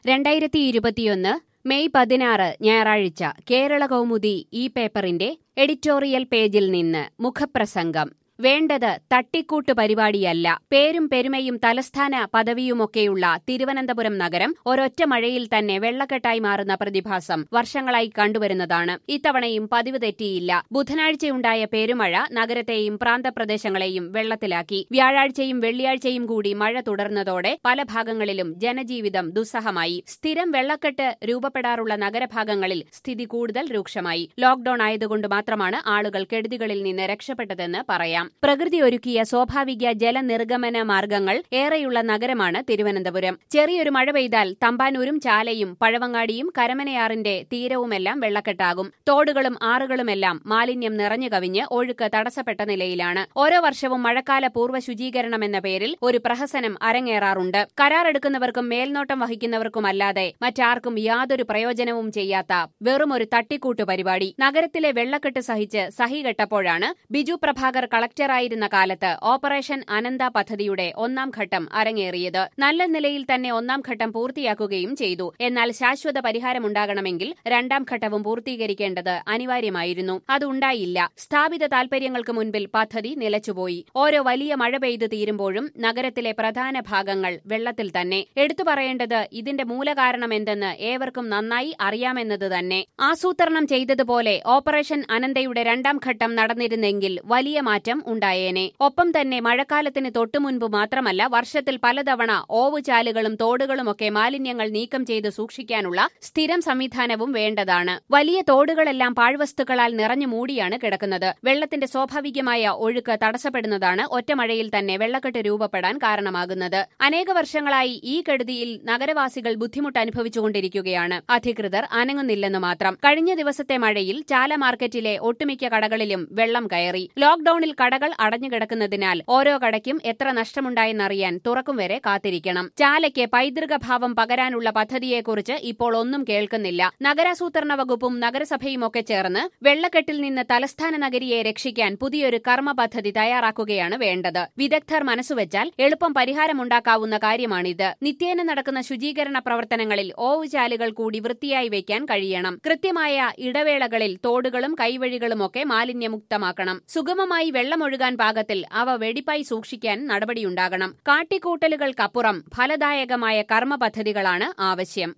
രണ്ടായിരത്തി ഇരുപത്തിയൊന്ന് മെയ് പതിനാറ് ഞായറാഴ്ച കേരള കൗമുദി ഈ പേപ്പറിന്റെ എഡിറ്റോറിയൽ പേജിൽ നിന്ന് മുഖപ്രസംഗം വേണ്ടത് തട്ടിക്കൂട്ട് പരിപാടിയല്ല പേരും പെരുമയും തലസ്ഥാന പദവിയുമൊക്കെയുള്ള തിരുവനന്തപുരം നഗരം ഒരൊറ്റ മഴയിൽ തന്നെ വെള്ളക്കെട്ടായി മാറുന്ന പ്രതിഭാസം വർഷങ്ങളായി കണ്ടുവരുന്നതാണ് ഇത്തവണയും പതിവ് തെറ്റിയില്ല ബുധനാഴ്ചയുണ്ടായ പെരുമഴ നഗരത്തെയും പ്രാന്തപ്രദേശങ്ങളെയും വെള്ളത്തിലാക്കി വ്യാഴാഴ്ചയും വെള്ളിയാഴ്ചയും കൂടി മഴ തുടർന്നതോടെ പല ഭാഗങ്ങളിലും ജനജീവിതം ദുസ്സഹമായി സ്ഥിരം വെള്ളക്കെട്ട് രൂപപ്പെടാറുള്ള നഗരഭാഗങ്ങളിൽ സ്ഥിതി കൂടുതൽ രൂക്ഷമായി ലോക്ഡൌൺ ആയതുകൊണ്ട് മാത്രമാണ് ആളുകൾ കെടുതികളിൽ നിന്ന് രക്ഷപ്പെട്ടതെന്ന് പറയാം പ്രകൃതി ഒരുക്കിയ സ്വാഭാവിക ജലനിർഗമന മാർഗങ്ങൾ ഏറെയുള്ള നഗരമാണ് തിരുവനന്തപുരം ചെറിയൊരു മഴ പെയ്താൽ തമ്പാനൂരും ചാലയും പഴവങ്ങാടിയും കരമനയാറിന്റെ തീരവുമെല്ലാം വെള്ളക്കെട്ടാകും തോടുകളും ആറുകളുമെല്ലാം മാലിന്യം നിറഞ്ഞു കവിഞ്ഞ് ഒഴുക്ക് തടസ്സപ്പെട്ട നിലയിലാണ് ഓരോ വർഷവും മഴക്കാല പൂർവ്വ ശുചീകരണം എന്ന പേരിൽ ഒരു പ്രഹസനം അരങ്ങേറാറുണ്ട് കരാറെടുക്കുന്നവർക്കും മേൽനോട്ടം വഹിക്കുന്നവർക്കുമല്ലാതെ മറ്റാർക്കും യാതൊരു പ്രയോജനവും ചെയ്യാത്ത വെറുമൊരു തട്ടിക്കൂട്ടു പരിപാടി നഗരത്തിലെ വെള്ളക്കെട്ട് സഹിച്ച് സഹികെട്ടപ്പോഴാണ് ബിജു പ്രഭാകർ കളക്ടറായിരുന്ന കാലത്ത് ഓപ്പറേഷൻ അനന്ത പദ്ധതിയുടെ ഒന്നാം ഘട്ടം അരങ്ങേറിയത് നല്ല നിലയിൽ തന്നെ ഒന്നാം ഘട്ടം പൂർത്തിയാക്കുകയും ചെയ്തു എന്നാൽ ശാശ്വത പരിഹാരമുണ്ടാകണമെങ്കിൽ രണ്ടാം ഘട്ടവും പൂർത്തീകരിക്കേണ്ടത് അനിവാര്യമായിരുന്നു അതുണ്ടായില്ല സ്ഥാപിത താൽപര്യങ്ങൾക്ക് മുൻപിൽ പദ്ധതി നിലച്ചുപോയി ഓരോ വലിയ മഴ പെയ്തു തീരുമ്പോഴും നഗരത്തിലെ പ്രധാന ഭാഗങ്ങൾ വെള്ളത്തിൽ തന്നെ എടുത്തു പറയേണ്ടത് ഇതിന്റെ മൂലകാരണമെന്തെന്ന് ഏവർക്കും നന്നായി അറിയാമെന്നത് തന്നെ ആസൂത്രണം ചെയ്തതുപോലെ ഓപ്പറേഷൻ അനന്തയുടെ രണ്ടാം ഘട്ടം നടന്നിരുന്നെങ്കിൽ വലിയ മാറ്റം ഉണ്ടായേനെ ഒപ്പം തന്നെ മഴക്കാലത്തിന് തൊട്ടുമുൻപ് മാത്രമല്ല വർഷത്തിൽ പലതവണ ഓവുചാലുകളും തോടുകളുമൊക്കെ മാലിന്യങ്ങൾ നീക്കം ചെയ്ത് സൂക്ഷിക്കാനുള്ള സ്ഥിരം സംവിധാനവും വേണ്ടതാണ് വലിയ തോടുകളെല്ലാം പാഴ്വസ്തുക്കളാൽ നിറഞ്ഞു മൂടിയാണ് കിടക്കുന്നത് വെള്ളത്തിന്റെ സ്വാഭാവികമായ ഒഴുക്ക് തടസ്സപ്പെടുന്നതാണ് ഒറ്റമഴയിൽ തന്നെ വെള്ളക്കെട്ട് രൂപപ്പെടാൻ കാരണമാകുന്നത് അനേക വർഷങ്ങളായി ഈ കെടുതിയിൽ നഗരവാസികൾ ബുദ്ധിമുട്ട് അനുഭവിച്ചുകൊണ്ടിരിക്കുകയാണ് അധികൃതർ അനങ്ങുന്നില്ലെന്ന് മാത്രം കഴിഞ്ഞ ദിവസത്തെ മഴയിൽ ചാല മാർക്കറ്റിലെ ഒട്ടുമിക്ക കടകളിലും വെള്ളം കയറി ലോക്ഡൌണിൽ കടകൾ അടഞ്ഞുകിടക്കുന്നതിനാൽ ഓരോ കടയ്ക്കും എത്ര നഷ്ടമുണ്ടായെന്നറിയാൻ തുറക്കും വരെ കാത്തിരിക്കണം ചാലയ്ക്ക് പൈതൃക ഭാവം പകരാനുള്ള പദ്ധതിയെക്കുറിച്ച് ഇപ്പോൾ ഒന്നും കേൾക്കുന്നില്ല നഗരാസൂത്രണ വകുപ്പും നഗരസഭയുമൊക്കെ ചേർന്ന് വെള്ളക്കെട്ടിൽ നിന്ന് തലസ്ഥാന നഗരിയെ രക്ഷിക്കാൻ പുതിയൊരു കർമ്മ പദ്ധതി തയ്യാറാക്കുകയാണ് വേണ്ടത് വിദഗ്ധർ മനസ്സുവെച്ചാൽ എളുപ്പം പരിഹാരമുണ്ടാക്കാവുന്ന കാര്യമാണിത് നിത്യേന നടക്കുന്ന ശുചീകരണ പ്രവർത്തനങ്ങളിൽ ഓവുചാലുകൾ കൂടി വൃത്തിയായി വയ്ക്കാൻ കഴിയണം കൃത്യമായ ഇടവേളകളിൽ തോടുകളും കൈവഴികളുമൊക്കെ മാലിന്യമുക്തമാക്കണം സുഗമമായി വെള്ളമൊഴുകാൻ പാകത്തിൽ അവ വെടിപ്പായി സൂക്ഷിക്കാൻ നടപടിയുണ്ടാകണം കാട്ടിക്കൂട്ടലുകൾക്കപ്പുറം ഫലദായകമായ കർമ്മ പദ്ധതികളാണ് ആവശ്യം